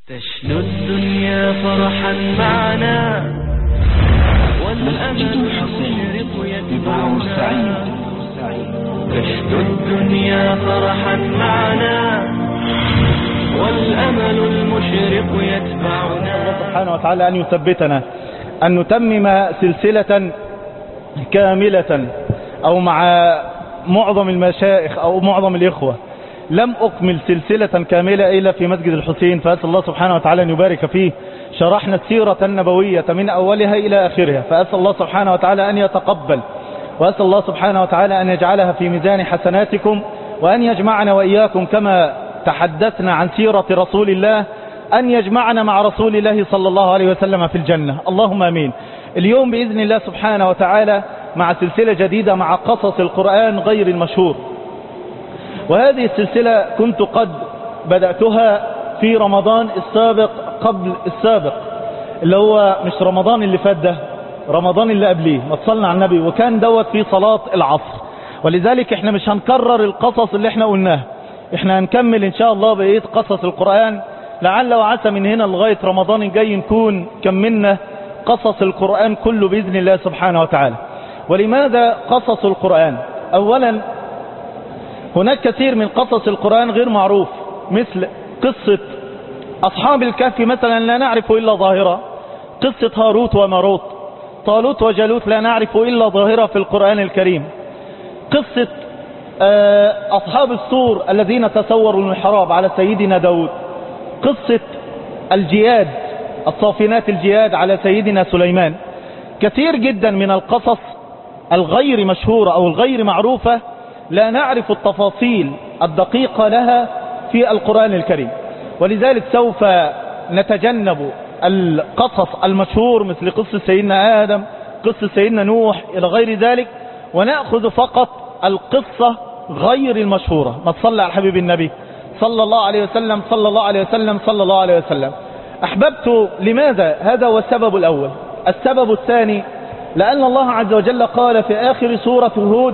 تشنو الدنيا فرحا معنا والأمل المشرق يتبعنا تشنو الدنيا فرحا معنا والأمل المشرق يتبعنا سبحانه وتعالى أن يثبتنا أن نتمم سلسلة كاملة أو مع معظم المشائخ أو معظم الإخوة لم أكمل سلسلة كاملة إلا في مسجد الحسين فأسأل الله سبحانه وتعالى أن يبارك فيه شرحنا السيرة النبوية من أولها إلى آخرها فأسأل الله سبحانه وتعالى أن يتقبل وأسأل الله سبحانه وتعالى أن يجعلها في ميزان حسناتكم وأن يجمعنا وإياكم كما تحدثنا عن سيرة رسول الله أن يجمعنا مع رسول الله صلى الله عليه وسلم في الجنة اللهم أمين اليوم بإذن الله سبحانه وتعالى مع سلسلة جديدة مع قصص القرآن غير المشهور وهذه السلسلة كنت قد بدأتها في رمضان السابق قبل السابق اللي هو مش رمضان اللي فات ده رمضان اللي قبليه ما تصلنا على النبي وكان دوت في صلاة العصر ولذلك احنا مش هنكرر القصص اللي احنا قلناها احنا هنكمل ان شاء الله بقية قصص القرآن لعل وعسى من هنا لغاية رمضان الجاي نكون كملنا قصص القرآن كله بإذن الله سبحانه وتعالى ولماذا قصص القرآن اولا هناك كثير من قصص القرآن غير معروف مثل قصة أصحاب الكهف مثلا لا نعرف إلا ظاهرة قصة هاروت وماروت طالوت وجالوت لا نعرف إلا ظاهرة في القرآن الكريم قصة أصحاب السور الذين تسوروا المحراب على سيدنا داود قصة الجياد الصافنات الجياد على سيدنا سليمان كثير جدا من القصص الغير مشهورة أو الغير معروفة لا نعرف التفاصيل الدقيقة لها في القرآن الكريم ولذلك سوف نتجنب القصص المشهور مثل قصة سيدنا آدم قصة سيدنا نوح إلى غير ذلك ونأخذ فقط القصة غير المشهورة ما تصلى على حبيب النبي صلى الله عليه وسلم صلى الله عليه وسلم صلى الله عليه وسلم أحببت لماذا هذا هو السبب الأول السبب الثاني لأن الله عز وجل قال في آخر سورة هود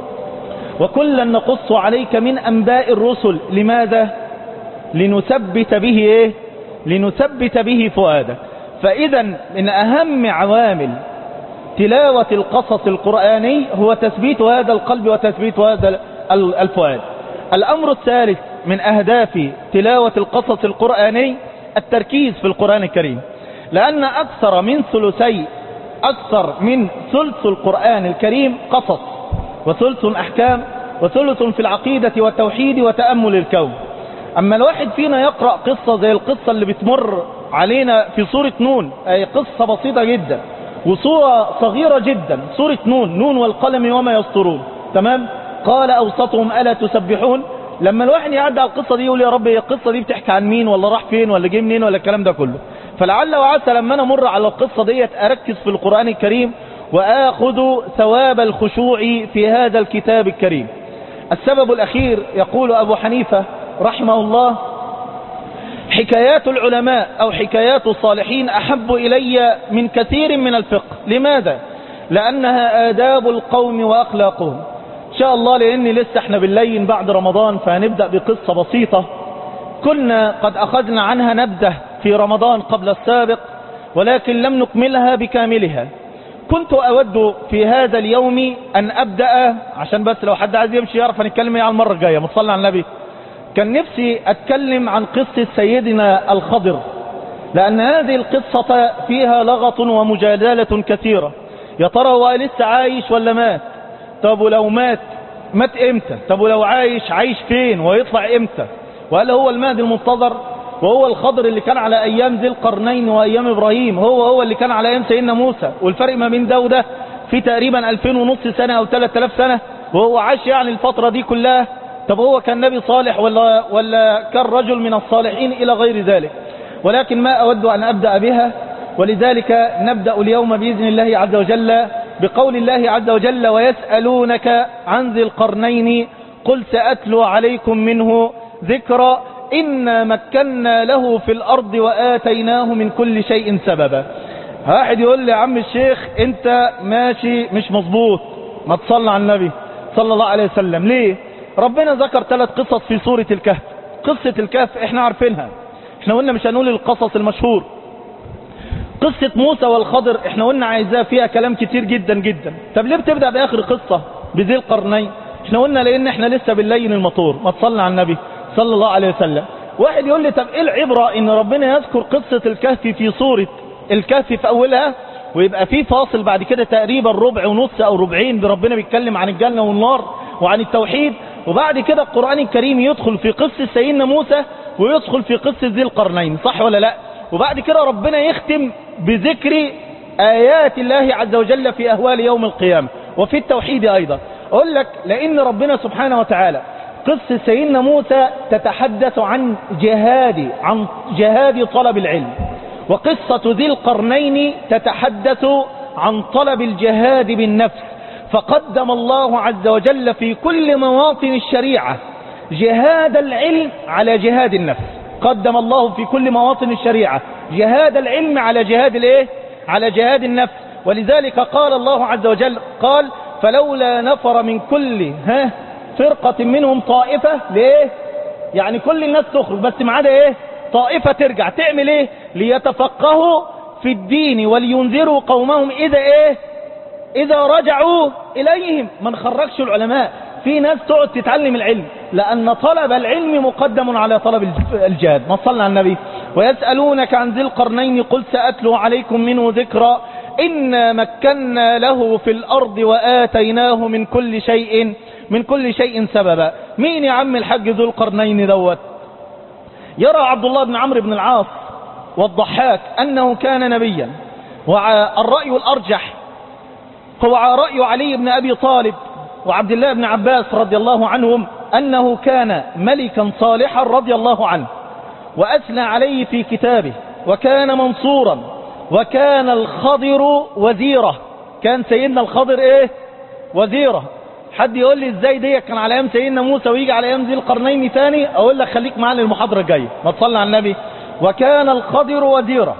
وكلا نقص عليك من أنباء الرسل لماذا لنثبت به إيه لنثبت به فؤادك فإذا من أهم عوامل تلاوة القصص القرآني هو تثبيت هذا القلب وتثبيت هذا الفؤاد الأمر الثالث من أهداف تلاوة القصص القرآني التركيز في القرآن الكريم لأن أكثر من ثلثي أكثر من ثلث القرآن الكريم قصص وثلث أحكام وثلث في العقيدة والتوحيد وتأمل الكون أما الواحد فينا يقرأ قصة زي القصة اللي بتمر علينا في سورة نون أي قصة بسيطة جدا وصورة صغيرة جدا سورة نون نون والقلم وما يسطرون تمام قال أوسطهم ألا تسبحون لما الواحد يعدي على القصة دي يقول يا رب هي القصة دي بتحكي عن مين ولا راح فين ولا جه منين ولا الكلام ده كله فلعل وعسى لما أنا مر على القصة ديت أركز في القرآن الكريم وآخذ ثواب الخشوع في هذا الكتاب الكريم السبب الأخير يقول أبو حنيفة رحمه الله حكايات العلماء أو حكايات الصالحين أحب إلي من كثير من الفقه لماذا؟ لأنها آداب القوم وأخلاقهم إن شاء الله لأن لسه احنا بالليل بعد رمضان فهنبدأ بقصة بسيطة كنا قد أخذنا عنها نبذة في رمضان قبل السابق ولكن لم نكملها بكاملها كنت أود في هذا اليوم أن أبدأ عشان بس لو حد عايز يمشي يعرف هنتكلم ايه على المرة الجاية مصلى على النبي كان نفسي أتكلم عن قصة سيدنا الخضر لأن هذه القصة فيها لغط ومجادلة كثيرة يا ترى هو لسه عايش ولا مات طب ولو مات مات امتى طب ولو عايش عايش فين ويطلع امتى وهل هو المهدي المنتظر وهو الخضر اللي كان على ايام ذي القرنين وايام ابراهيم هو هو اللي كان على ايام سيدنا موسى والفرق ما بين ده وده في تقريبا 2000 ونص سنة او 3000 سنة وهو عاش يعني الفترة دي كلها طب هو كان نبي صالح ولا, ولا كان رجل من الصالحين الى غير ذلك ولكن ما اود ان ابدأ بها ولذلك نبدأ اليوم بإذن الله عز وجل بقول الله عز وجل ويسألونك عن ذي القرنين قل سأتلو عليكم منه ذكرى إنا مكنا له في الأرض وآتيناه من كل شيء سببا واحد يقول لي يا عم الشيخ انت ماشي مش مظبوط ما تصلى على النبي صلى الله عليه وسلم ليه ربنا ذكر ثلاث قصص في سورة الكهف قصة الكهف احنا عارفينها احنا قلنا مش هنقول القصص المشهور قصة موسى والخضر احنا قلنا عايزاه فيها كلام كتير جدا جدا طب ليه بتبدأ بآخر قصة بذي القرنين احنا قلنا لان احنا لسه بالليل المطور ما تصلي على النبي صلى الله عليه وسلم واحد يقول لي طب ايه العبرة ان ربنا يذكر قصة الكهف في صورة الكهف في اولها ويبقى في فاصل بعد كده تقريبا ربع ونص او ربعين بربنا بيتكلم عن الجنة والنار وعن التوحيد وبعد كده القرآن الكريم يدخل في قصة سيدنا موسى ويدخل في قصة ذي القرنين صح ولا لا وبعد كده ربنا يختم بذكر آيات الله عز وجل في أهوال يوم القيامة وفي التوحيد أيضا أقول لك لأن ربنا سبحانه وتعالى قصة سيدنا موسى تتحدث عن جهاد عن جهاد طلب العلم وقصة ذي القرنين تتحدث عن طلب الجهاد بالنفس فقدم الله عز وجل في كل مواطن الشريعة جهاد العلم على جهاد النفس قدم الله في كل مواطن الشريعة جهاد العلم على جهاد الايه على جهاد النفس ولذلك قال الله عز وجل قال فلولا نفر من كل ها فرقة منهم طائفة ليه يعني كل الناس تخرج بس ما عدا ايه طائفة ترجع تعمل ايه ليتفقهوا في الدين ولينذروا قومهم اذا ايه اذا رجعوا اليهم ما نخرجش العلماء في ناس تقعد تتعلم العلم لأن طلب العلم مقدم على طلب الجهاد ما صلى على النبي ويسألونك عن ذي القرنين قل سأتلو عليكم منه ذكرى إنا مكنا له في الأرض وآتيناه من كل شيء من كل شيء سببا مين يا عم الحج ذو القرنين دوت يرى عبد الله بن عمرو بن العاص والضحاك أنه كان نبيا والرأي الأرجح هو رأي علي بن أبي طالب وعبد الله بن عباس رضي الله عنهم أنه كان ملكا صالحا رضي الله عنه وأثنى عليه في كتابه وكان منصورا وكان الخضر وزيرة كان سيدنا الخضر ايه وزيرة حد يقول لي ازاي دي كان على ايام سيدنا موسى ويجي على ايام ذي القرنين ثاني اقول لك خليك معانا المحاضرة الجاية ما تصلي على النبي وكان الخضر وزيرة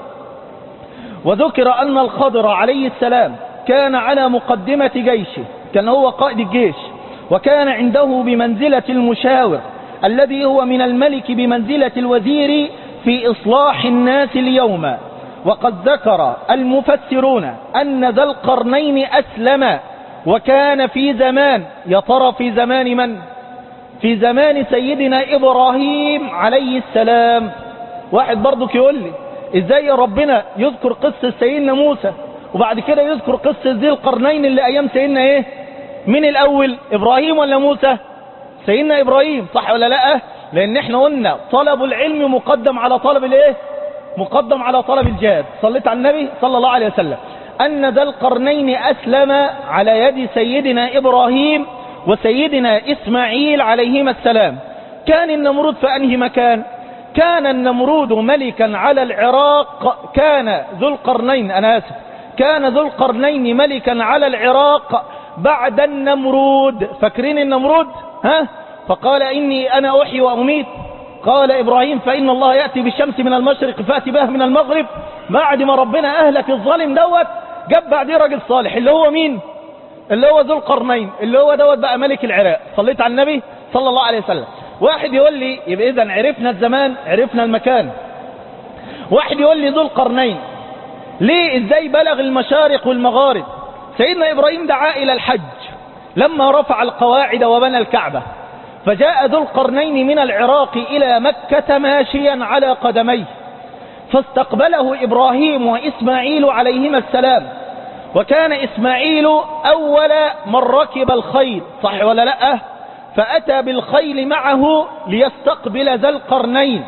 وذكر ان الخضر عليه السلام كان على مقدمة جيشه كان هو قائد الجيش وكان عنده بمنزلة المشاور الذي هو من الملك بمنزلة الوزير في إصلاح الناس اليوم وقد ذكر المفسرون أن ذا القرنين أسلم وكان في زمان يا ترى في زمان من في زمان سيدنا إبراهيم عليه السلام واحد برضك يقول لي ازاي ربنا يذكر قصة سيدنا موسى وبعد كده يذكر قصة ذي القرنين اللي أيام سيدنا إيه من الأول إبراهيم ولا موسى سيدنا إبراهيم صح ولا لا لأن احنا قلنا طلب العلم مقدم على طلب الإيه مقدم على طلب الجهاد صليت على النبي صلى الله عليه وسلم أن ذا القرنين أسلم على يد سيدنا إبراهيم وسيدنا إسماعيل عليهما السلام كان النمرود في أنهي مكان كان النمرود ملكا على العراق كان ذو القرنين أنا آسف كان ذو القرنين ملكا على العراق بعد النمرود فاكرين النمرود ها فقال إني أنا أحيي وأميت قال إبراهيم فإن الله يأتي بالشمس من المشرق فأتي بها من المغرب بعد ما ربنا أهلك الظالم دوت جاب بعديه راجل صالح اللي هو مين اللي هو ذو القرنين اللي هو دوت بقى ملك العراق صليت على النبي صلى الله عليه وسلم واحد يقول لي يبقى إذا عرفنا الزمان عرفنا المكان واحد يقول لي ذو القرنين ليه ازاي بلغ المشارق والمغارب سيدنا إبراهيم دعا إلى الحج لما رفع القواعد وبنى الكعبة فجاء ذو القرنين من العراق إلى مكة ماشيا على قدميه فاستقبله إبراهيم وإسماعيل عليهما السلام وكان إسماعيل أول من ركب الخيل صح ولا لا فأتى بالخيل معه ليستقبل ذا القرنين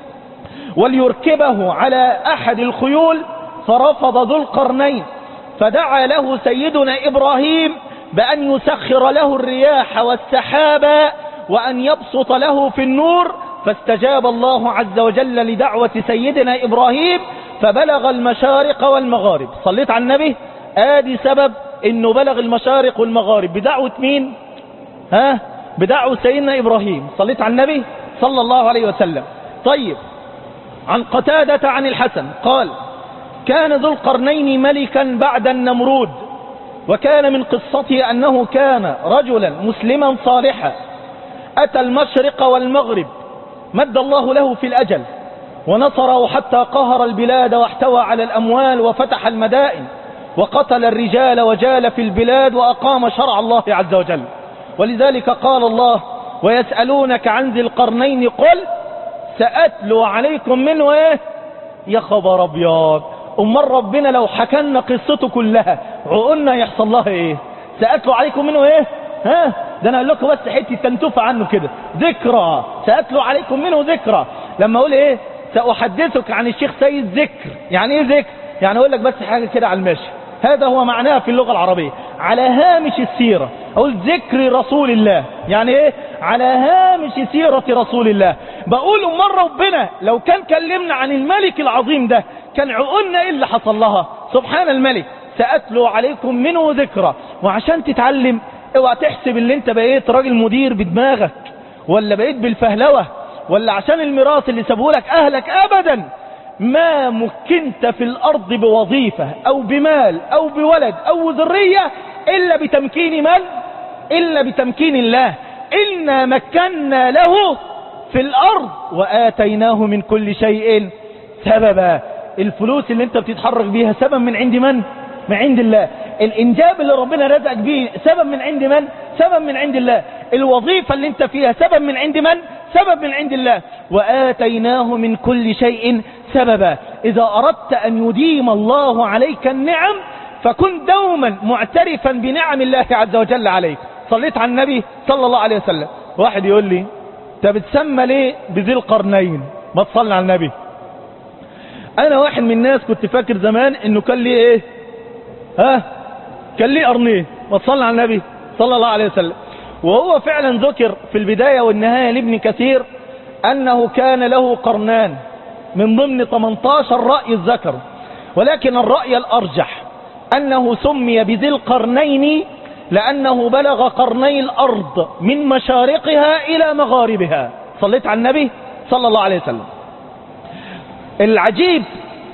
وليركبه على أحد الخيول فرفض ذو القرنين فدعا له سيدنا إبراهيم بأن يسخر له الرياح والسحاب وأن يبسط له في النور فاستجاب الله عز وجل لدعوة سيدنا إبراهيم فبلغ المشارق والمغارب صليت على النبي آدي سبب انه بلغ المشارق والمغارب بدعوة مين ها بدعوة سيدنا إبراهيم صليت على النبي صلى الله عليه وسلم طيب عن قتادة عن الحسن قال كان ذو القرنين ملكا بعد النمرود وكان من قصته أنه كان رجلا مسلما صالحا أتى المشرق والمغرب مد الله له في الأجل ونصره حتى قهر البلاد واحتوى على الأموال وفتح المدائن وقتل الرجال وجال في البلاد وأقام شرع الله عز وجل ولذلك قال الله ويسألونك عن ذي القرنين قل سأتلو عليكم منه ايه يا خبر ابيض امال ربنا لو حكلنا قصته كلها عقولنا يحصل لها ايه سأتلو عليكم منه ايه ها ده انا اقول لكم بس حته تنتفع عنه كده ذكرى سأتلو عليكم منه ذكرى لما اقول ايه سأحدثك عن الشيخ سيد ذكر يعني ايه ذكر يعني اقول لك بس حاجة كده على الماشي هذا هو معناها في اللغة العربية على هامش السيرة اقول ذكر رسول الله يعني ايه على هامش سيرة رسول الله بقول امال ربنا لو كان كلمنا عن الملك العظيم ده كان عقولنا ايه اللي حصل لها سبحان الملك سأتلو عليكم منه ذكرى وعشان تتعلم اوعى تحسب اللي انت بقيت راجل مدير بدماغك ولا بقيت بالفهلوة ولا عشان الميراث اللي سابهولك اهلك ابدا ما مكنت في الارض بوظيفة او بمال او بولد او ذرية الا بتمكين من الا بتمكين الله إنا مكنا له في الارض واتيناه من كل شيء سببا الفلوس اللي انت بتتحرك بيها سبب من عند من من عند الله الانجاب اللي ربنا رزقك بيه سبب من عند من سبب من عند الله الوظيفة اللي انت فيها سبب من عند من سبب من عند الله وآتيناه من كل شيء سببا إذا أردت أن يديم الله عليك النعم فكن دوما معترفا بنعم الله عز وجل عليك صليت على النبي صلى الله عليه وسلم واحد يقول لي انت بتسمى ليه بذي القرنين ما تصلي على النبي انا واحد من الناس كنت فاكر زمان انه كان ليه ايه ها كان ليه قرنين ما تصلي على النبي صلى الله عليه وسلم وهو فعلا ذكر في البداية والنهاية لابن كثير انه كان له قرنان من ضمن 18 رأي الذكر ولكن الرأي الارجح انه سمي بذي القرنين لانه بلغ قرني الارض من مشارقها الى مغاربها صليت على النبي صلى الله عليه وسلم العجيب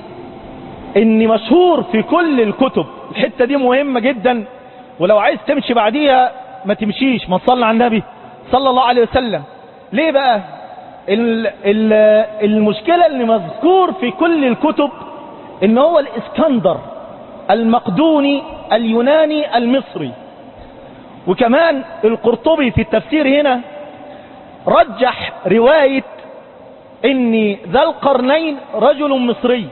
ان مشهور في كل الكتب الحتة دي مهمة جدا ولو عايز تمشي بعديها ما تمشيش ما تصلي على النبي صلى الله عليه وسلم ليه بقى ال ال المشكلة اللي مذكور في كل الكتب ان هو الاسكندر المقدوني اليوناني المصري وكمان القرطبي في التفسير هنا رجح رواية ان ذا القرنين رجل مصري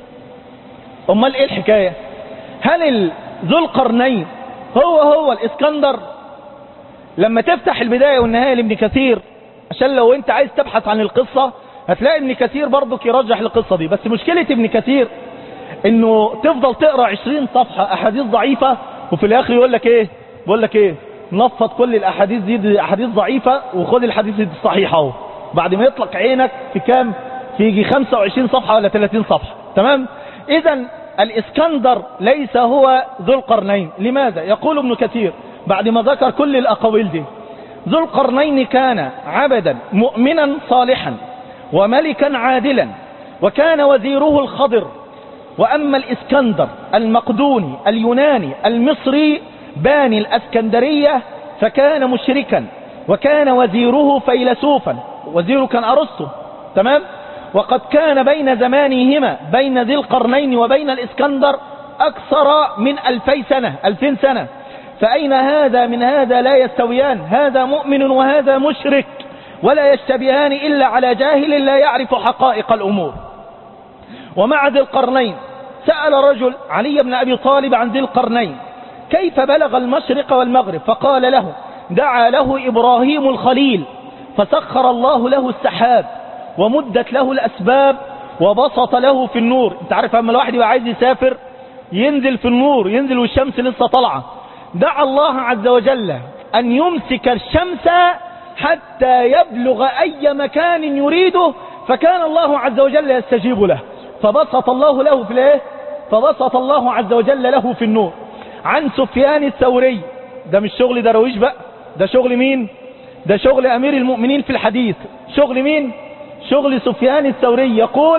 امال ايه الحكاية هل ذو القرنين هو هو الاسكندر لما تفتح البداية والنهاية لابن كثير عشان لو انت عايز تبحث عن القصة هتلاقي ابن كثير برضك يرجح القصة دي بس مشكلة ابن كثير انه تفضل تقرأ عشرين صفحة احاديث ضعيفة وفي الاخر يقول لك ايه بقول لك ايه نفض كل الاحاديث دي, دي احاديث ضعيفة وخد الحديث الصحيحة اهو بعد ما يطلق عينك في كام في يجي 25 صفحة ولا 30 صفحة تمام اذا الاسكندر ليس هو ذو القرنين لماذا يقول ابن كثير بعد ما ذكر كل الاقاويل دي ذو القرنين كان عبدا مؤمنا صالحا وملكا عادلا وكان وزيره الخضر واما الاسكندر المقدوني اليوناني المصري باني الاسكندرية فكان مشركا وكان وزيره فيلسوفا وزيره كان ارسطو تمام وقد كان بين زمانهما بين ذي القرنين وبين الاسكندر اكثر من الفي سنة الفين سنة فأين هذا من هذا لا يستويان هذا مؤمن وهذا مشرك ولا يشتبهان إلا على جاهل لا يعرف حقائق الأمور ومع ذي القرنين سأل رجل علي بن أبي طالب عن ذي القرنين كيف بلغ المشرق والمغرب فقال له دعا له إبراهيم الخليل فسخر الله له السحاب ومدت له الأسباب وبسط له في النور انت عارف اما الواحد يبقى عايز يسافر ينزل في النور ينزل والشمس لسه طالعه دعا الله عز وجل أن يمسك الشمس حتى يبلغ أي مكان يريده فكان الله عز وجل يستجيب له فبسط الله له في الايه فبسط الله عز وجل له في النور عن سفيان الثوري ده مش شغل درويش بقى ده شغل مين ده شغل أمير المؤمنين في الحديث شغل مين شغل سفيان الثوري يقول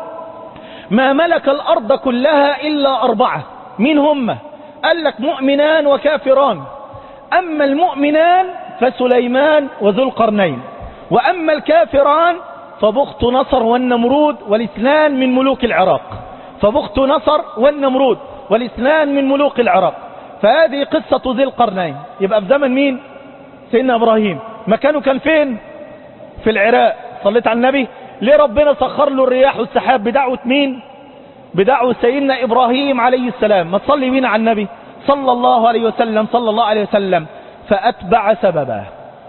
ما ملك الأرض كلها إلا أربعة مين هم قال لك مؤمنان وكافران أما المؤمنان فسليمان وذو القرنين وأما الكافران فبخت نصر والنمرود والاثنان من ملوك العراق فبخت نصر والنمرود والاثنان من ملوك العراق فهذه قصة ذي القرنين يبقى في زمن مين سيدنا إبراهيم مكانه كان فين في العراق صليت على النبي ليه ربنا سخر له الرياح والسحاب بدعوة مين بدعوة سيدنا إبراهيم عليه السلام ما تصلي بينا على النبي صلى الله عليه وسلم صلى الله عليه وسلم فأتبع سببا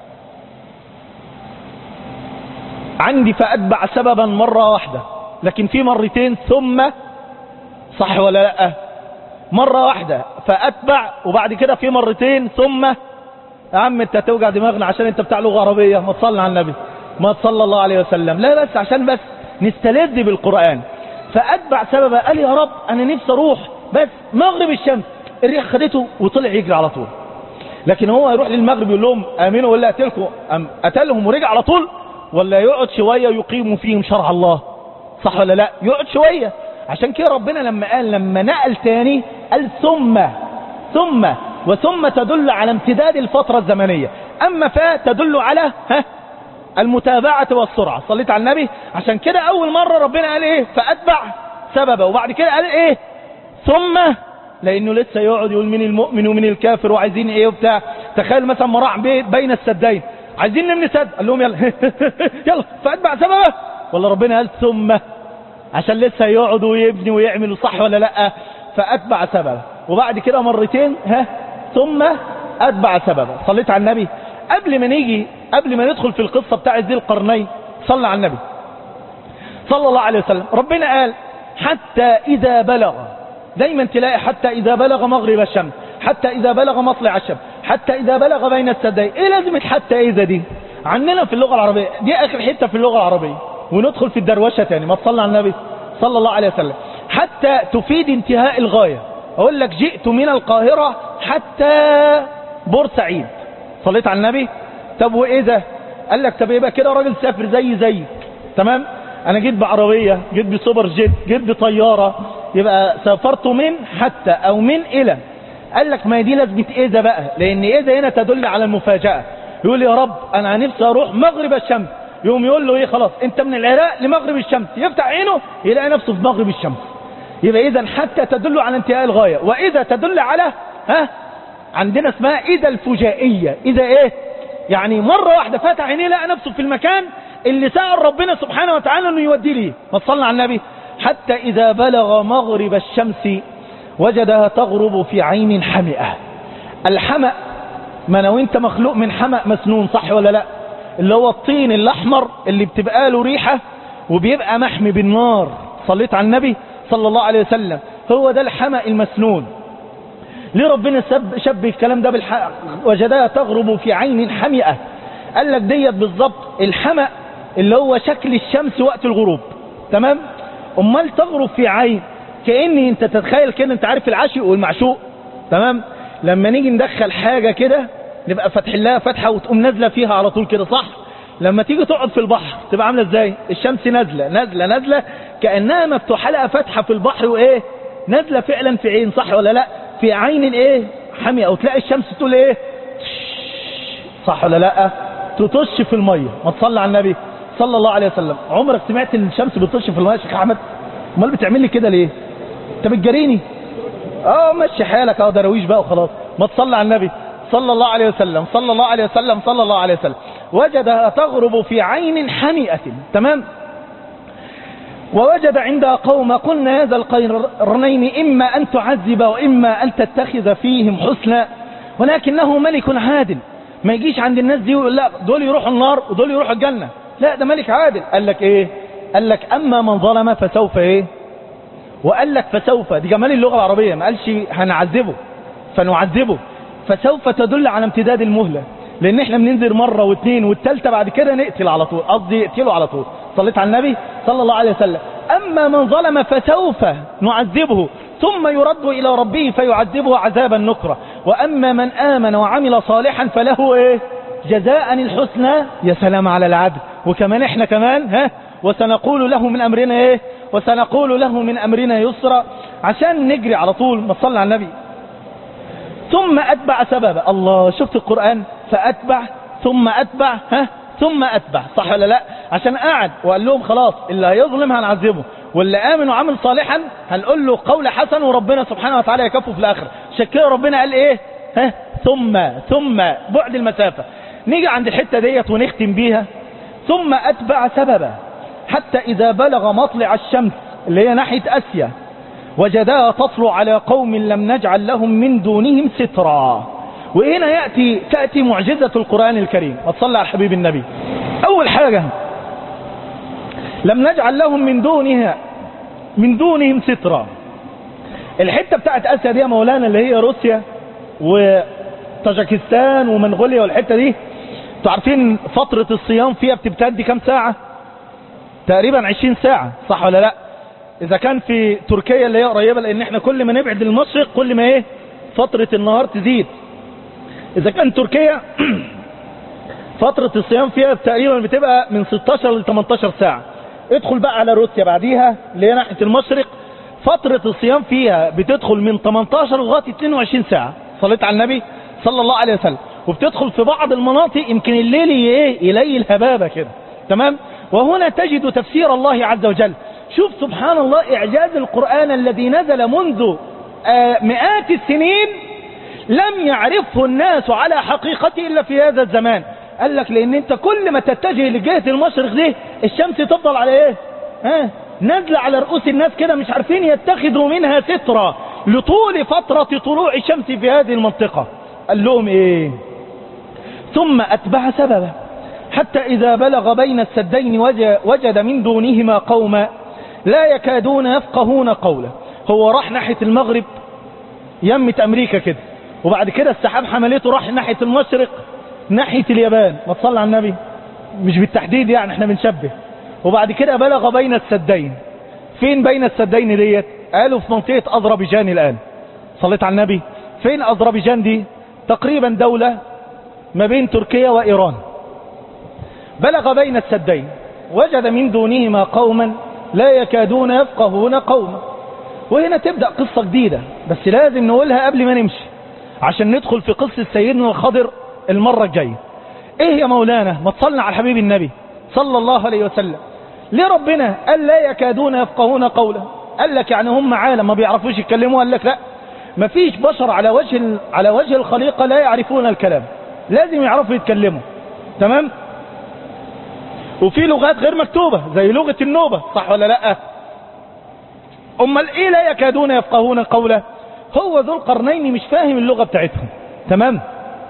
عندي فأتبع سببا مرة واحدة لكن في مرتين ثم صح ولا لا مرة واحدة فأتبع وبعد كده في مرتين ثم يا عم انت توجع دماغنا عشان انت بتاع لغة عربية ما تصلي على النبي ما صلى الله عليه وسلم لا بس عشان بس نستلذ بالقرآن فأتبع سببا قال يا رب أنا نفسي أروح بس مغرب الشمس الريح خدته وطلع يجري على طول لكن هو يروح للمغرب يقول لهم امنوا ولا قتلكم أم قتلهم ورجع على طول ولا يقعد شوية يقيم فيهم شرع الله صح ولا لا يقعد شوية عشان كده ربنا لما قال لما نقل تاني قال ثم ثم وثم تدل على امتداد الفترة الزمنية اما فا تدل على ها المتابعة والسرعة صليت على النبي عشان كده اول مرة ربنا قال ايه فاتبع سببا وبعد كده قال ايه ثم لانه لسه يقعد يقول مين المؤمن ومين الكافر وعايزين ايه وبتاع تخيل مثلا مراع بين السدين عايزين نبني سد قال لهم يلا يلا فاتبع سببه ولا ربنا قال ثم عشان لسه يقعد ويبني ويعمل صح ولا لا فاتبع سببه وبعد كده مرتين ها ثم اتبع سببه صليت على النبي قبل ما نيجي قبل ما ندخل في القصه بتاعت ذي القرنين صلى على النبي صلى الله عليه وسلم ربنا قال حتى اذا بلغ دايما تلاقي حتى إذا بلغ مغرب الشمس حتى إذا بلغ مطلع الشمس حتى إذا بلغ بين السدين إيه لازمة حتى إذا دي عندنا في اللغة العربية دي آخر حتة في اللغة العربية وندخل في الدروشة تاني ما تصلى على النبي صلى الله عليه وسلم حتى تفيد انتهاء الغاية أقول لك جئت من القاهرة حتى بورسعيد صليت على النبي طب وإيه ده قال لك طب يبقى كده راجل سافر زي زي تمام انا جيت بعربية جيت بسوبر جيت جيت بطيارة يبقى سافرت من حتى او من الى قال لك ما دي لازمة اذا بقى لان اذا هنا تدل على المفاجأة يقول يا رب انا نفسي اروح مغرب الشمس يقوم يقول له ايه خلاص انت من العراق لمغرب الشمس يفتح عينه يلاقي نفسه في مغرب الشمس يبقى اذا حتى تدل على انتهاء الغاية واذا تدل على ها عندنا اسمها اذا الفجائية اذا ايه يعني مرة واحدة فتح عينيه لقى نفسه في المكان اللي سأل ربنا سبحانه وتعالى انه يوديه ليه ما تصلنا على النبي حتى اذا بلغ مغرب الشمس وجدها تغرب في عين حمئة الحمأ ما انا وانت مخلوق من حمأ مسنون صح ولا لا اللي هو الطين الاحمر اللي بتبقى له ريحة وبيبقى محمي بالنار صليت على النبي صلى الله عليه وسلم هو ده الحمأ المسنون ليه ربنا سب شبه الكلام ده بالحق وجدها تغرب في عين حمئة قال لك ديت بالظبط الحمأ اللي هو شكل الشمس وقت الغروب تمام امال تغرب في عين كأن انت تتخيل كده انت عارف العاشق والمعشوق تمام لما نيجي ندخل حاجة كده نبقى فاتح لها فتحة وتقوم نازلة فيها على طول كده صح لما تيجي تقعد في البحر تبقى عاملة ازاي الشمس نازلة نازلة نازلة كأنها مفتوحة لها فتحة في البحر وايه نازلة فعلا في عين صح ولا لا في عين ايه حامية او تلاقي الشمس تقول ايه صح ولا لا تطش في المية ما تصلي على النبي صلى الله عليه وسلم عمرك سمعت ان الشمس بتطش في المية يا شيخ احمد امال بتعمل لي كده ليه انت بتجاريني اه مشي حالك اه درويش بقى وخلاص ما تصلي على النبي صلى الله عليه وسلم صلى الله عليه وسلم صلى الله عليه وسلم وجدها تغرب في عين حمئة تمام ووجد عندها قوم قلنا هذا القرنين إما أن تعذب وإما أن تتخذ فيهم حسنا ولكنه ملك عادل ما يجيش عند الناس دي ويقول لا دول يروحوا النار ودول يروحوا الجنة لا ده ملك عادل قال لك ايه قال لك اما من ظلم فسوف ايه وقال لك فسوف دي جمال اللغة العربية ما قالش هنعذبه فنعذبه فسوف تدل على امتداد المهلة لان احنا بننزل مرة واثنين والثالثة بعد كده نقتل على طول قصدي يقتله على طول صليت على النبي صلى الله عليه وسلم اما من ظلم فسوف نعذبه ثم يرد الى ربه فيعذبه عذابا نكرا واما من امن وعمل صالحا فله ايه جزاء الحسنى يا سلام على العدل وكمان احنا كمان ها وسنقول له من امرنا ايه وسنقول له من امرنا يسرا عشان نجري على طول ما صلى على النبي ثم اتبع سببا الله شفت القرآن فاتبع ثم اتبع ها ثم اتبع صح ولا لا عشان قعد وقال لهم خلاص اللي هيظلم هنعذبه واللي آمن وعمل صالحا هنقول له قول حسن وربنا سبحانه وتعالى يكفه في الآخر عشان كده ربنا قال ايه ها ثم ثم بعد المسافة نيجي عند الحتة ديت ونختم بيها ثم أتبع سببا حتى إذا بلغ مطلع الشمس اللي هي ناحية أسيا وجداها تطلع على قوم لم نجعل لهم من دونهم سترا وهنا يأتي تأتي معجزة القرآن الكريم وتصلى على حبيب النبي أول حاجة لم نجعل لهم من دونها من دونهم سترا الحتة بتاعت آسيا دي يا مولانا اللي هي روسيا وطاجكستان ومنغوليا والحتة دي انتوا عارفين فترة الصيام فيها بتبتدي كام ساعة تقريبا 20 ساعة صح ولا لا اذا كان في تركيا اللي هي قريبة لان احنا كل ما نبعد المشرق كل ما ايه فترة النهار تزيد اذا كان تركيا فترة الصيام فيها تقريبا بتبقى من 16 ل 18 ساعة ادخل بقى على روسيا بعديها اللي هي ناحية المشرق فترة الصيام فيها بتدخل من 18 لغاية 22 ساعة صليت على النبي صلى الله عليه وسلم وبتدخل في بعض المناطق يمكن الليل ايه يليل هبابة كده تمام وهنا تجد تفسير الله عز وجل شوف سبحان الله إعجاز القرآن الذي نزل منذ آه مئات السنين لم يعرفه الناس على حقيقته إلا في هذا الزمان قال لك لأن أنت كل ما تتجه لجهة المشرق دي الشمس تفضل على إيه ها نازلة على رؤوس الناس كده مش عارفين يتخذوا منها سترة لطول فترة طلوع الشمس في هذه المنطقة قال لهم إيه ثم أتبع سببا حتى إذا بلغ بين السدين وجد من دونهما قوما لا يكادون يفقهون قولا هو راح ناحية المغرب يمة أمريكا كده وبعد كده السحاب حملته راح ناحية المشرق ناحية اليابان ما تصلى على النبي مش بالتحديد يعني احنا بنشبه وبعد كده بلغ بين السدين فين بين السدين ديت قالوا في منطقة أذربيجان الآن صليت على النبي فين أذربيجان دي تقريبا دولة ما بين تركيا وإيران بلغ بين السدين وجد من دونهما قوما لا يكادون يفقهون قوما وهنا تبدأ قصة جديدة بس لازم نقولها قبل ما نمشي عشان ندخل في قصة سيدنا الخضر المرة الجاية ايه يا مولانا ما تصلنا على حبيب النبي صلى الله عليه وسلم ليه ربنا قال لا يكادون يفقهون قولا قال لك يعني هم عالم ما بيعرفوش يتكلموا قال لك لا ما فيش بشر على وجه على وجه الخليقة لا يعرفون الكلام لازم يعرفوا يتكلموا تمام وفي لغات غير مكتوبة زي لغة النوبة صح ولا لا امال ايه لا يكادون يفقهون قولا هو ذو القرنين مش فاهم اللغة بتاعتهم تمام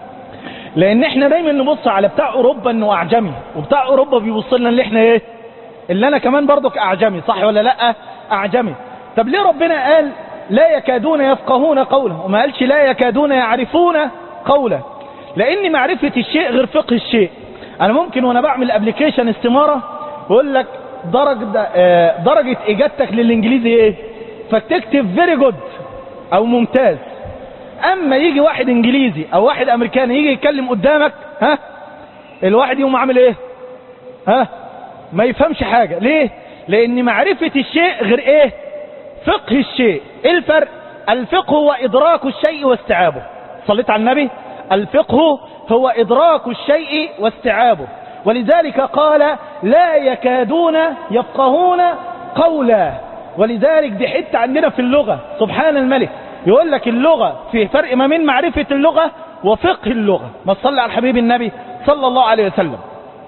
لان احنا دايما نبص على بتاع اوروبا انه اعجمي وبتاع اوروبا بيبص لنا اللي احنا ايه اللي انا كمان برضك اعجمي صح ولا لا اعجمي طب ليه ربنا قال لا يكادون يفقهون قولا وما قالش لا يكادون يعرفون قولا لان معرفة الشيء غير فقه الشيء انا ممكن وانا بعمل ابلكيشن استمارة بقول لك درجة, درجة اجابتك للانجليزي ايه فتكتب فيري جود او ممتاز اما يجي واحد انجليزي او واحد امريكاني يجي يتكلم قدامك ها الواحد يقوم عامل ايه ها ما يفهمش حاجة ليه لان معرفة الشيء غير ايه فقه الشيء ايه الفرق الفقه هو ادراك الشيء واستيعابه صليت على النبي الفقه هو ادراك الشيء واستيعابه ولذلك قال لا يكادون يفقهون قولا ولذلك دي حتة عندنا في اللغة سبحان الملك يقول لك اللغة في فرق ما بين معرفة اللغة وفقه اللغة ما تصلي على الحبيب النبي صلى الله عليه وسلم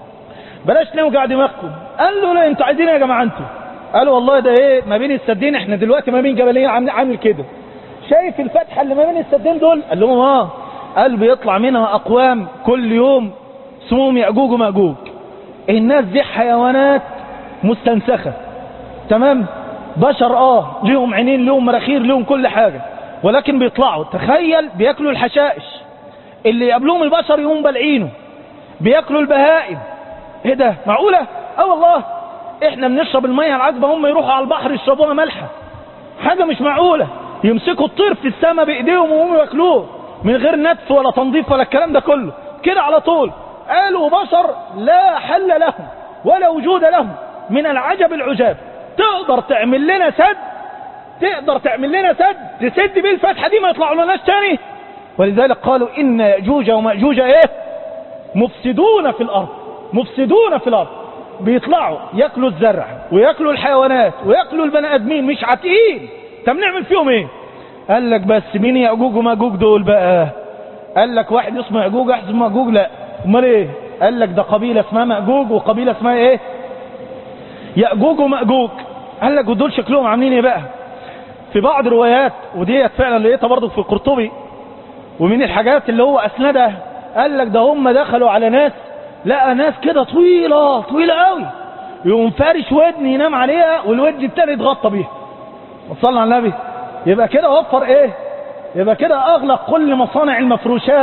بلاش نوجع دماغكم قال له لا انتوا عايزين يا جماعة انتوا قالوا والله ده ايه ما بين السدين احنا دلوقتي ما بين جبلين عامل كده شايف الفتحة اللي ما بين السدين دول قال لهم اه قال بيطلع منها اقوام كل يوم اسمهم يأجوج ومأجوج الناس دي حيوانات مستنسخة تمام بشر اه ليهم عينين ليهم مراخير ليهم كل حاجة ولكن بيطلعوا تخيل بياكلوا الحشائش اللي يقابلوهم البشر يقوم بلعينه بياكلوا البهائم ايه ده معقولة اه والله احنا بنشرب المية العذبة هم يروحوا على البحر يشربوها مالحة حاجة مش معقولة يمسكوا الطير في السماء بايديهم وهم ياكلوه من غير نتف ولا تنظيف ولا الكلام ده كله كده على طول قالوا بشر لا حل لهم ولا وجود لهم من العجب العجاب تقدر تعمل لنا سد تقدر تعمل لنا سد تسد بيه الفتحة دي ما يطلعوا لناش تاني ولذلك قالوا إن يأجوج ومأجوج إيه مفسدون في الأرض مفسدون في الأرض بيطلعوا ياكلوا الزرع وياكلوا الحيوانات وياكلوا البني ادمين مش عاتقين طب نعمل فيهم ايه قال لك بس مين ياجوج وماجوج دول بقى قال لك واحد اسمه ياجوج واحد اسمه ماجوج لا امال ايه قال لك ده قبيله اسمها ماجوج وقبيله اسمها ايه ياجوج وماجوج قال لك ودول شكلهم عاملين ايه بقى في بعض الروايات وديت فعلا لقيتها برضه في القرطبي ومن الحاجات اللي هو اسندها قال لك ده هم دخلوا على ناس لقى ناس كده طويلة طويلة قوي يقوم فارش ودن ينام عليها والودن التاني يتغطى بيها وصلنا على النبي يبقى كده وفر ايه يبقى كده اغلق كل مصانع المفروشات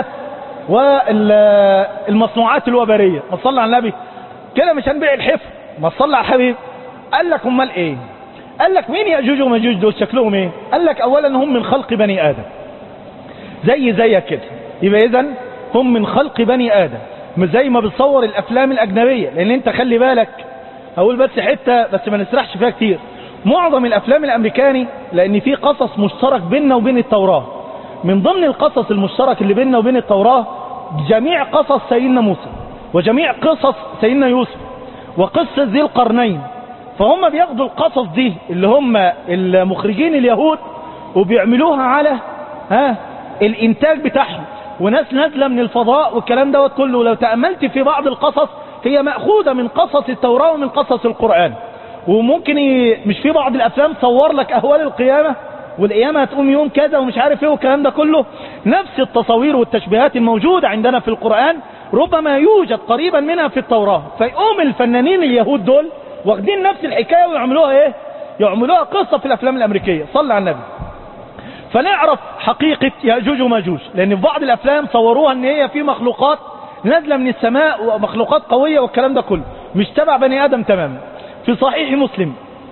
والمصنوعات الوبرية وصلنا على النبي كده مش هنبيع الحفر ما صلى على الحبيب قال لك امال ايه قال لك مين ياجوج وماجوج دول شكلهم ايه قال لك اولا هم من خلق بني ادم زي زيك كده يبقى اذا هم من خلق بني ادم مش زي ما بتصور الافلام الاجنبيه لان انت خلي بالك هقول بس حته بس ما نسرحش فيها كتير معظم الافلام الامريكاني لان في قصص مشترك بيننا وبين التوراه من ضمن القصص المشترك اللي بيننا وبين التوراه جميع قصص سيدنا موسى وجميع قصص سيدنا يوسف وقصه ذي القرنين فهم بياخدوا القصص دي اللي هم المخرجين اليهود وبيعملوها على ها الانتاج بتاعهم وناس نازله من الفضاء والكلام دوت كله لو تاملت في بعض القصص هي ماخوذه من قصص التوراه ومن قصص القران وممكن ي... مش في بعض الافلام صور لك اهوال القيامه والقيامه هتقوم يوم كذا ومش عارف ايه والكلام ده كله نفس التصاوير والتشبيهات الموجوده عندنا في القران ربما يوجد قريبا منها في التوراه فيقوم الفنانين اليهود دول واخدين نفس الحكايه ويعملوها ايه يعملوها قصه في الافلام الامريكيه صلى على النبي فنعرف حقيقة يأجوج وماجوج لأن في بعض الأفلام صوروها أن هي في مخلوقات نازلة من السماء ومخلوقات قوية والكلام ده كله مش تبع بني آدم تماما في صحيح مسلم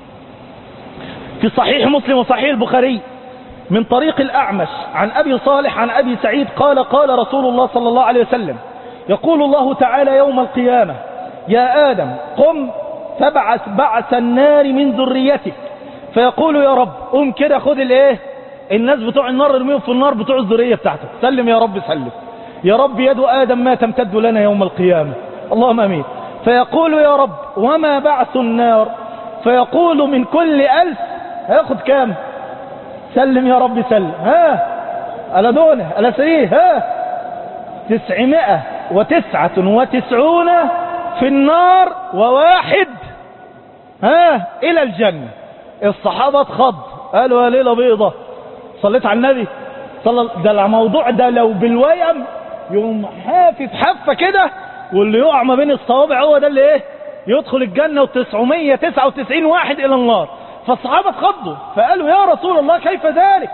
في صحيح مسلم وصحيح البخاري من طريق الأعمش عن أبي صالح عن أبي سعيد قال قال رسول الله صلى الله عليه وسلم يقول الله تعالى يوم القيامة يا آدم قم فابعث بعث النار من ذريتك فيقول يا رب قم كده خد الايه الناس بتوع النار ارميهم في النار بتوع الذريه بتاعتك سلم يا رب سلم يا رب يد ادم ما تمتد لنا يوم القيامه اللهم امين فيقول يا رب وما بعث النار فيقول من كل ألف هياخد كام سلم يا رب سلم ها ألا دونه ألا سريه ها تسعمائة وتسعة وتسعون في النار وواحد ها إلى الجنة الصحابة اتخض قالوا يا ليلة بيضة صليت على النبي صلى ده الموضوع ده لو بالويم يقوم حافف حفة كده واللي يقع ما بين الصوابع هو ده اللي ايه يدخل الجنة و999 واحد الى النار فالصحابة اتخضوا فقالوا يا رسول الله كيف ذلك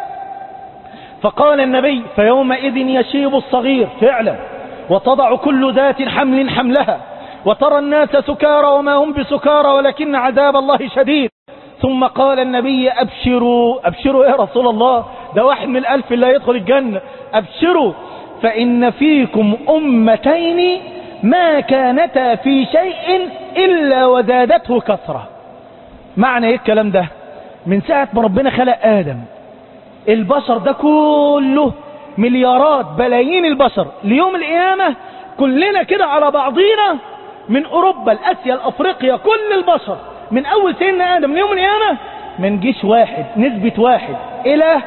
فقال النبي فيومئذ يشيب الصغير فعلا وتضع كل ذات حمل حملها وترى الناس سكارى وما هم بسكارى ولكن عذاب الله شديد ثم قال النبي أبشروا أبشروا يا رسول الله ده واحد من الألف اللي يدخل الجنة أبشروا فإن فيكم أمتين ما كانتا في شيء إلا وزادته كثرة معنى ايه الكلام ده من ساعة ما ربنا خلق آدم البشر ده كله مليارات بلايين البشر ليوم القيامة كلنا كده على بعضينا من أوروبا لأسيا لأفريقيا كل البشر من أول سيدنا آدم ليوم القيامة من جيش واحد نسبة واحد إلى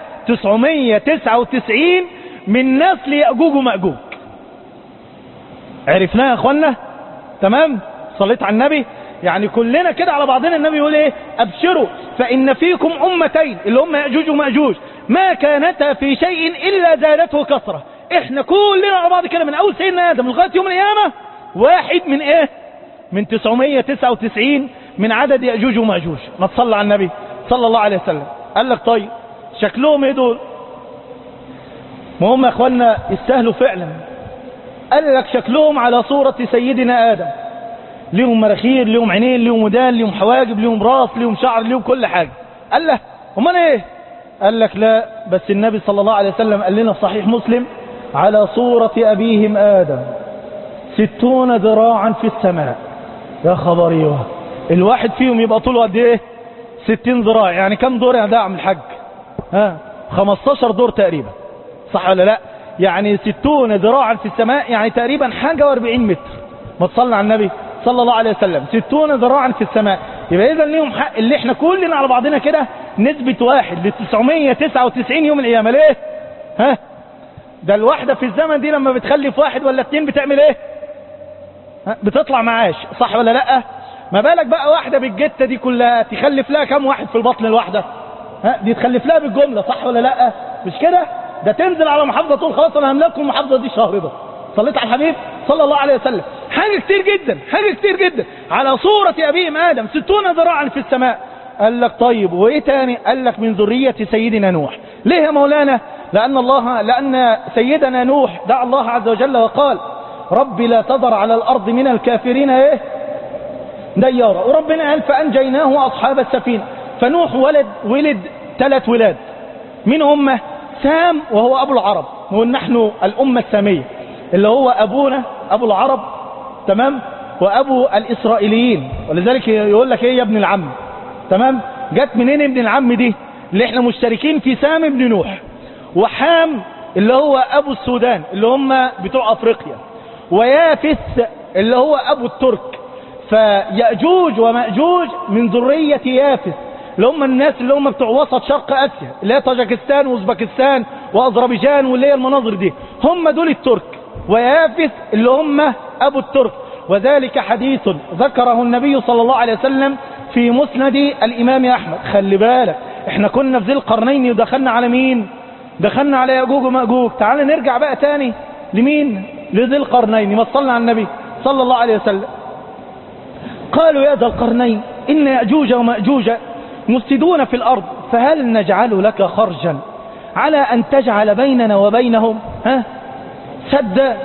999 من نسل يأجوج ومأجوج عرفناها يا أخوانا تمام صليت على النبي يعني كلنا كده على بعضنا النبي يقول ايه ابشروا فان فيكم امتين اللي هم ياجوج وماجوج ما كانتا في شيء الا زادته كثره احنا كلنا على بعض كده من اول سيدنا ادم لغايه يوم القيامه واحد من ايه من 999 من عدد ياجوج وماجوج ما تصلى على النبي صلى الله عليه وسلم قال لك طيب شكلهم ايه دول ما هم يا اخوانا يستاهلوا فعلا قال لك شكلهم على صورة سيدنا آدم ليهم مراخير ليهم عينين ليهم ودان ليهم حواجب ليهم راس ليهم شعر ليهم كل حاجة قال له امال ايه قال لك لا بس النبي صلى الله عليه وسلم قال لنا صحيح مسلم على صورة أبيهم آدم ستون ذراعا في السماء يا خبر ايوه الواحد فيهم يبقى طوله قد ايه ستين ذراع يعني كم دور يا داعم الحج ها 15 دور تقريبا صح ولا لا يعني ستون ذراعا في السماء يعني تقريبا حاجة واربعين متر ما تصلى على النبي صلى الله عليه وسلم ستون ذراعا في السماء يبقى إذا ليهم حق اللي احنا كلنا على بعضنا كده نسبة واحد ل 999 يوم القيامة ليه؟ ها؟ ده الواحدة في الزمن دي لما بتخلف واحد ولا اتنين بتعمل ايه؟ ها؟ بتطلع معاش صح ولا لأ؟ ما بالك بقى واحدة بالجتة دي كلها تخلف لها كم واحد في البطن الواحدة؟ ها؟ دي تخلف لها بالجملة صح ولا لأ؟ مش كده؟ ده تنزل على محافظة تقول خلاص انا هملككم المحافظة دي شهر ده صليت على الحبيب صلى الله عليه وسلم حاجة كتير جدا حاجة كتير جدا على صورة أبيهم آدم ستون ذراعا في السماء قال لك طيب وإيه تاني قال لك من ذرية سيدنا نوح ليه يا مولانا لأن الله لأن سيدنا نوح دعا الله عز وجل وقال رب لا تذر على الأرض من الكافرين إيه ديارا وربنا قال فأنجيناه وأصحاب السفينة فنوح ولد ولد ثلاث ولاد من هم سام وهو أبو العرب ونحن الأمة السامية اللي هو أبونا أبو العرب تمام وأبو الإسرائيليين ولذلك يقول لك إيه يا ابن العم تمام جت منين ابن العم دي اللي احنا مشتركين في سام ابن نوح وحام اللي هو أبو السودان اللي هم بتوع أفريقيا ويافث اللي هو أبو الترك فيأجوج ومأجوج من ذرية يافث اللي هم الناس اللي هم بتوع وسط شرق اسيا اللي هي طاجكستان واوزبكستان واذربيجان واللي هي المناظر دي هم دول الترك ويافث اللي هم ابو الترك وذلك حديث ذكره النبي صلى الله عليه وسلم في مسند الامام احمد خلي بالك احنا كنا في ذي القرنين ودخلنا على مين دخلنا على ياجوج وماجوج تعال نرجع بقى تاني لمين لذي القرنين ما صلنا على النبي صلى الله عليه وسلم قالوا يا ذا القرنين إن يأجوج ومأجوج مفسدون في الأرض فهل نجعل لك خرجا على أن تجعل بيننا وبينهم ها سدا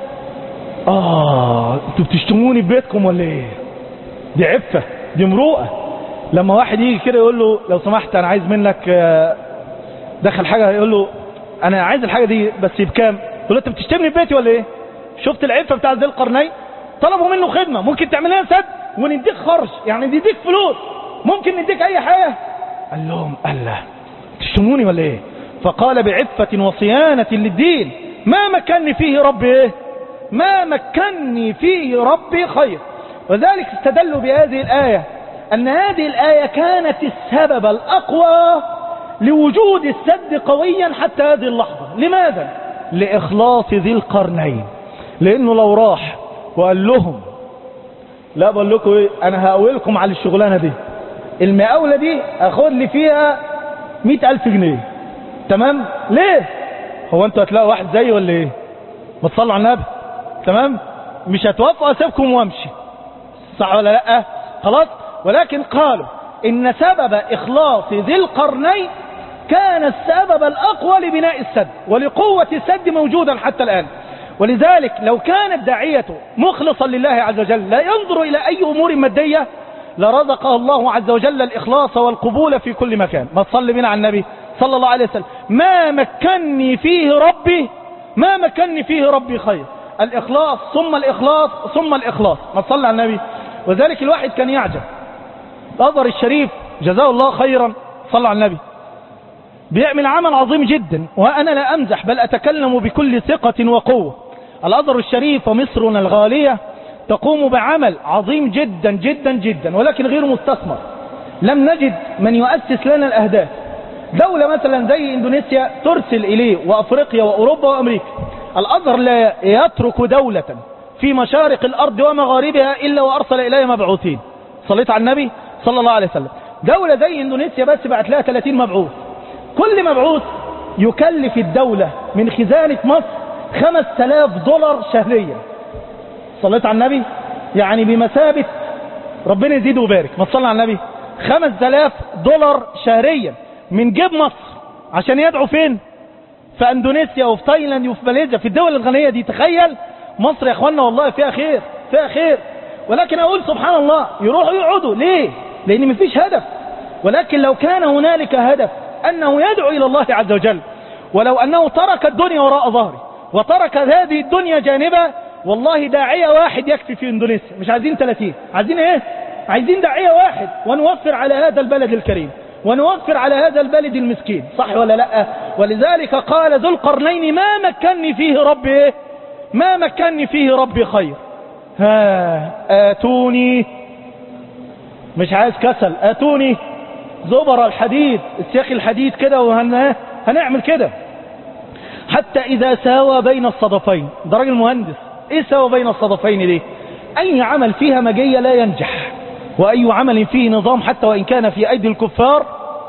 آه انتوا بتشتموني في بيتكم ولا ايه دي عفة دي مروءة لما واحد يجي كده يقول له لو سمحت انا عايز منك آه، دخل حاجة يقول له انا عايز الحاجة دي بس بكام يقول له انت بتشتمني في بيتي ولا ايه شفت العفة بتاع ذي القرنين طلبوا منه خدمة ممكن تعمل لنا سد ونديك خرج يعني نديك فلوس ممكن نديك اي حاجة قال لهم الله تشتموني ولا ايه فقال بعفة وصيانة للدين ما مكنني فيه ربي ايه ما مكنني فيه ربي خير وذلك استدلوا بهذه الآية أن هذه الآية كانت السبب الأقوى لوجود السد قويا حتى هذه اللحظة لماذا؟ لإخلاص ذي القرنين لأنه لو راح وقال لهم لا بقول لكم ايه انا هقولكم على الشغلانة دي المقاولة دي اخد لي فيها مئة الف جنيه تمام ليه هو انتوا هتلاقوا واحد زيي ولا ايه ما تصلوا على النبي تمام مش هتوافقوا اسيبكم وامشي صح ولا لا خلاص ولكن قالوا ان سبب اخلاص ذي القرنين كان السبب الاقوى لبناء السد ولقوة السد موجودا حتى الان ولذلك لو كان الداعية مخلصا لله عز وجل لا ينظر إلى أي أمور مادية لرزقه الله عز وجل الإخلاص والقبول في كل مكان ما تصلي بنا على النبي صلى الله عليه وسلم ما مكنني فيه ربي ما مكنني فيه ربي خير الإخلاص ثم الإخلاص ثم الإخلاص ما تصلي على النبي وذلك الواحد كان يعجب الأزهر الشريف جزاه الله خيرا صلى على النبي بيعمل عمل عظيم جدا وأنا لا أمزح بل أتكلم بكل ثقة وقوة الأزهر الشريف ومصرنا الغالية تقوم بعمل عظيم جدا جدا جدا ولكن غير مستثمر لم نجد من يؤسس لنا الأهداف دولة مثلا زي إندونيسيا ترسل إليه وأفريقيا وأوروبا وأمريكا الأزهر لا يترك دولة في مشارق الأرض ومغاربها إلا وأرسل إليها مبعوثين صليت على النبي صلى الله عليه وسلم دولة زي إندونيسيا بس بعت لها 30 مبعوث كل مبعوث يكلف الدولة من خزانة مصر 5000 دولار شهريا صليت على النبي يعني بمثابة ربنا يزيد ويبارك ما تصلي على النبي 5000 دولار شهريا من جيب مصر عشان يدعوا فين في اندونيسيا وفي تايلاند وفي ماليزيا في الدول الغنية دي تخيل مصر يا اخوانا والله فيها خير فيها خير ولكن اقول سبحان الله يروحوا يقعدوا ليه لان مفيش هدف ولكن لو كان هنالك هدف انه يدعو الى الله عز وجل ولو انه ترك الدنيا وراء ظهره وترك هذه الدنيا جانبا والله داعية واحد يكفي في اندونيسيا مش عايزين 30 عايزين ايه عايزين داعية واحد ونوفر على هذا البلد الكريم ونوفر على هذا البلد المسكين صح ولا لا ولذلك قال ذو القرنين ما مكنني فيه ربي ايه ما مكنني فيه ربي خير ها اتوني مش عايز كسل اتوني زبر الحديد السياخ الحديد كده وهن هنعمل كده حتى اذا ساوى بين الصدفين ده راجل مهندس ايه ساوى بين الصدفين دي اي عمل فيها مجية لا ينجح واي عمل فيه نظام حتى وان كان في ايدي الكفار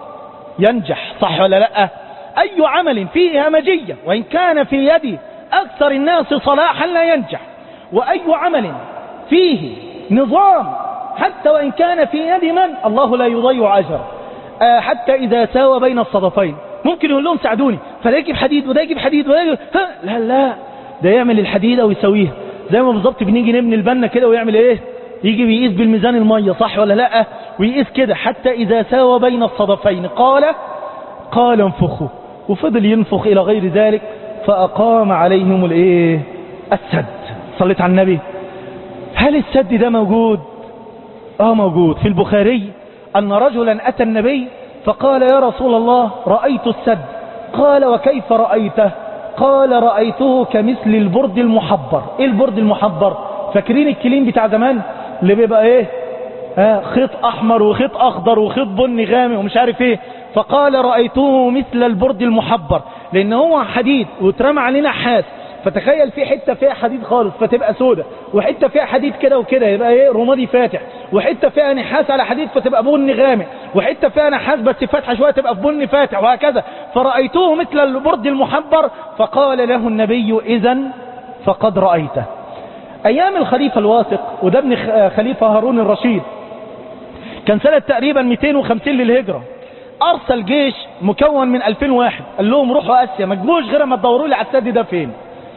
ينجح صح ولا لا اي عمل فيه همجية وان كان في يد اكثر الناس صلاحا لا ينجح واي عمل فيه نظام حتى وان كان في يد من الله لا يضيع اجره آه حتى اذا ساوى بين الصدفين ممكن يقول لهم ساعدوني فده يجيب حديد وده يجيب حديد وده يجيب ها لا لا ده يعمل الحديدة ويسويها زي ما بالظبط بنيجي نبني البنا كده ويعمل ايه يجي بيقيس بالميزان المية صح ولا لا ويقيس كده حتى اذا ساوى بين الصدفين قال قال انفخوا وفضل ينفخ الى غير ذلك فاقام عليهم الايه السد صليت على النبي هل السد ده موجود اه موجود في البخاري ان رجلا اتى النبي فقال يا رسول الله رأيت السد قال وكيف رأيته قال رأيته كمثل البرد المحبر ايه البرد المحبر فاكرين الكلين بتاع زمان اللي بيبقى ايه آه خيط احمر وخيط اخضر وخيط بني غامق ومش عارف ايه فقال رأيته مثل البرد المحبر لان هو حديد واترمى علينا حاس فتخيل في حتة فيها حديد خالص فتبقى سودة وحتة فيها حديد كده وكده يبقى ايه رمادي فاتح وحتة فيها نحاس على حديد فتبقى بني غامق وحتة فيها نحاس بس فاتحة شوية تبقى في بني فاتح وهكذا فرأيته مثل البرد المحبر فقال له النبي إذا فقد رأيته أيام الخليفة الواثق وده ابن خليفة هارون الرشيد كان سنة تقريبا 250 للهجرة أرسل جيش مكون من 2000 واحد قال لهم روحوا آسيا ما تجوش غير ما تدوروا لي على السد ده فين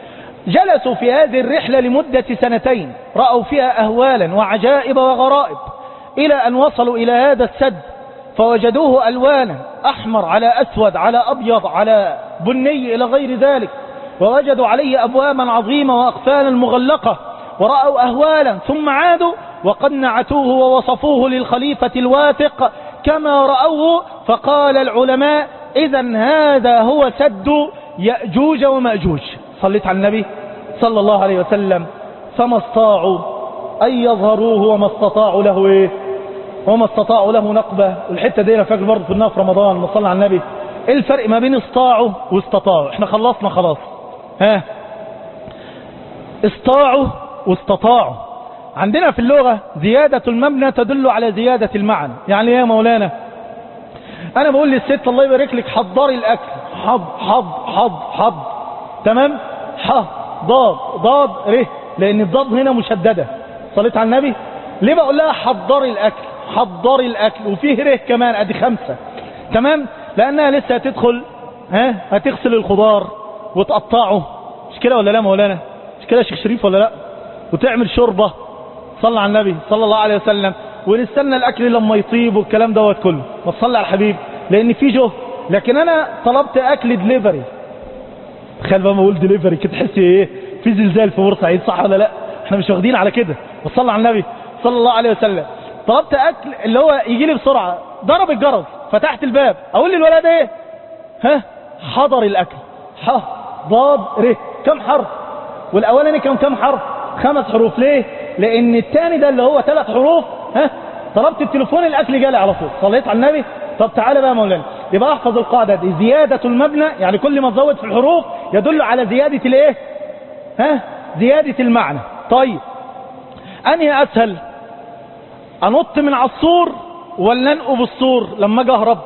جلسوا في هذه الرحلة لمدة سنتين رأوا فيها أهوالا وعجائب وغرائب إلى أن وصلوا إلى هذا السد فوجدوه ألوانا أحمر على أسود على أبيض على بني إلى غير ذلك ووجدوا عليه أبوابا عظيمة وأقفالا مغلقة ورأوا أهوالا ثم عادوا وقد نعتوه ووصفوه للخليفة الواثق كما رأوه فقال العلماء إذا هذا هو سد يأجوج ومأجوج صليت على النبي صلى الله عليه وسلم فما استطاعوا أن يظهروه وما استطاعوا له إيه وما استطاعوا له نقبة والحتة دي أنا فاكر برضه في النار في رمضان ما صلى على النبي إيه الفرق ما بين استطاعوا واستطاعوا احنا خلصنا خلاص ها استطاعوا واستطاعوا عندنا في اللغة زيادة المبنى تدل على زيادة المعنى يعني ايه يا مولانا انا بقول للست الله يبارك لك حضري الاكل حض حض حض حض تمام ح ضاد ضاد ره لان الضاد هنا مشددة صليت على النبي ليه بقول لها حضري الاكل حضري الاكل وفيه ره كمان ادي خمسة تمام لانها لسه هتدخل ها هتغسل الخضار وتقطعه مش كده ولا لا مولانا مش كده يا شيخ شريف ولا لا وتعمل شوربة صلى على النبي صلى الله عليه وسلم ونستنى الاكل لما يطيب والكلام دوت كله ما تصلي على الحبيب لان في جهد لكن انا طلبت اكل دليفري تخيل بقى ما اقول دليفري كده تحس ايه في زلزال في بورسعيد صح ولا لا احنا مش واخدين على كده وصلى على النبي صلى الله عليه وسلم طلبت اكل اللي هو يجي لي بسرعه ضرب الجرس فتحت الباب اقول للولد ايه ها حضر الاكل ح ضاد ر كم حرف والاولاني كم كم حرف خمس حروف ليه لان الثاني ده اللي هو ثلاث حروف ها طلبت التليفون الاكل جالي على طول صليت على النبي طب تعالى بقى يا مولانا يبقى احفظ القاعده دي زياده المبنى يعني كل ما تزود في الحروف يدل على زياده الايه ها زياده المعنى طيب انهي اسهل انط من على السور ولا انقب السور لما اجي اهرب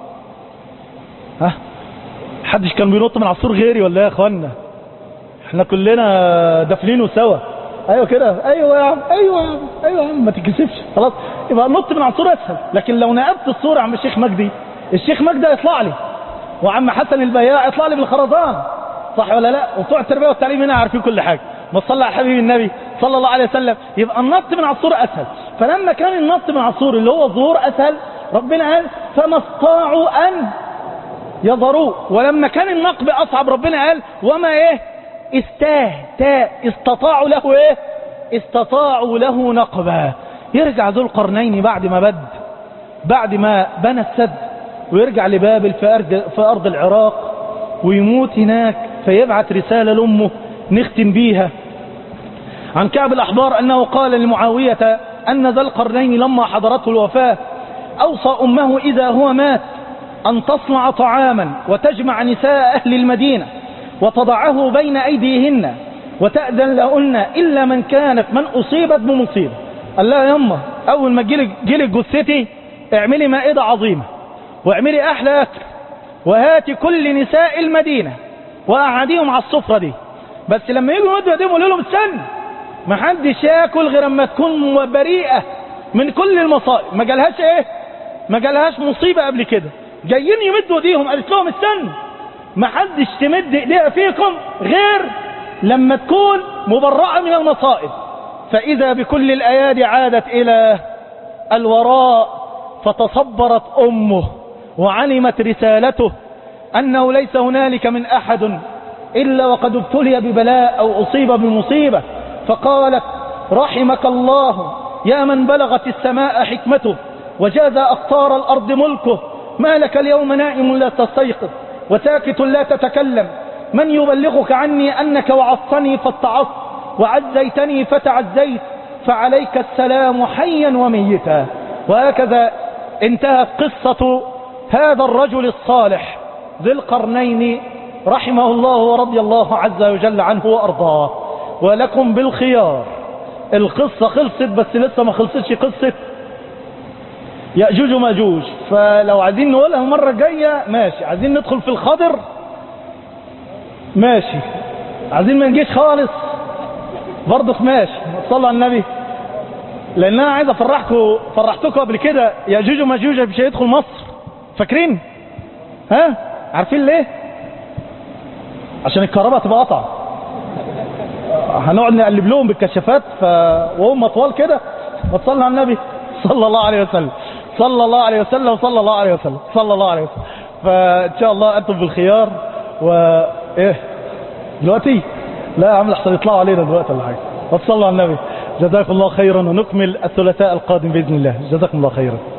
ها حدش كان بينط من على السور غيري ولا يا اخوانا احنا كلنا دافلينه سوا ايوه كده ايوه يا عم ايوه يا عم ايوه يا عم ما تتكسفش خلاص يبقى نط من على السور اسهل لكن لو نقبت السور يا عم الشيخ مجدي الشيخ مجدي يطلع لي وعم حسن البياع يطلع لي بالخرزان صح ولا لا وبتوع التربيه والتعليم هنا عارفين كل حاجه ما تصلى على حبيب النبي صلى الله عليه وسلم يبقى النط من على السور اسهل فلما كان النط من على السور اللي هو الظهور اسهل ربنا قال فما استطاعوا ان يظهروه ولما كان النقب اصعب ربنا قال وما ايه استاه تا استطاعوا له ايه استطاعوا له نقبا يرجع ذو القرنين بعد ما بد بعد ما بنى السد ويرجع لبابل في أرض, في أرض العراق ويموت هناك فيبعت رسالة لأمه نختم بيها عن كعب الأحبار أنه قال لمعاوية أن ذا القرنين لما حضرته الوفاة أوصى أمه إذا هو مات أن تصنع طعاما وتجمع نساء أهل المدينة وتضعه بين أيديهن وتأذن لهن إلا من كانت من أصيبت بمصيبة قال لها يما أول ما تجيلك جيلك جثتي اعملي مائدة عظيمة واعملي أحلى أكل وهاتي كل نساء المدينة وأقعديهم على السفرة دي بس لما يجوا يدوا ايديهم يقولوا لهم استنى ما حدش ياكل غير اما تكون بريئة من كل المصائب ما جالهاش ايه ما جالهاش مصيبة قبل كده جايين يمدوا ايديهم قالت لهم استنى ما حدش تمد ايديها فيكم غير لما تكون مبرأة من المصائب فإذا بكل الأيادي عادت إلى الوراء فتصبرت أمه وعلمت رسالته أنه ليس هنالك من أحد إلا وقد ابتلي ببلاء أو أصيب بمصيبة فقالت رحمك الله يا من بلغت السماء حكمته وجاز أقطار الأرض ملكه ما لك اليوم نائم لا تستيقظ وساكت لا تتكلم من يبلغك عني أنك وعظتني فاتعظت وعزيتني فتعزيت فعليك السلام حيا وميتا وهكذا انتهت قصة هذا الرجل الصالح ذي القرنين رحمه الله ورضي الله عز وجل عنه وأرضاه ولكم بالخيار القصة خلصت بس لسه ما خلصتش قصة يأجوج وماجوج فلو عايزين نقولها المرة الجاية ماشي عايزين ندخل في الخضر ماشي عايزين ما نجيش خالص برضه ماشي صلوا على النبي لان انا عايز افرحكم فرحتكم قبل كده ياجوج وماجوج مش هيدخل مصر فاكرين ها عارفين ليه عشان الكهرباء تبقى قطع هنقعد نقلب لهم بالكشافات ف... وهم اطوال كده وتصلي على النبي صلى الله عليه وسلم صلى الله عليه وسلم وصلى الله عليه وسلم صلى الله عليه وسلم فان شاء الله انتم بالخيار و ايه دلوقتي لا يا عم احسن يطلعوا علينا دلوقتي ولا حاجه وصلوا على النبي جزاكم الله خيرا ونكمل الثلاثاء القادم باذن الله جزاكم الله خيرا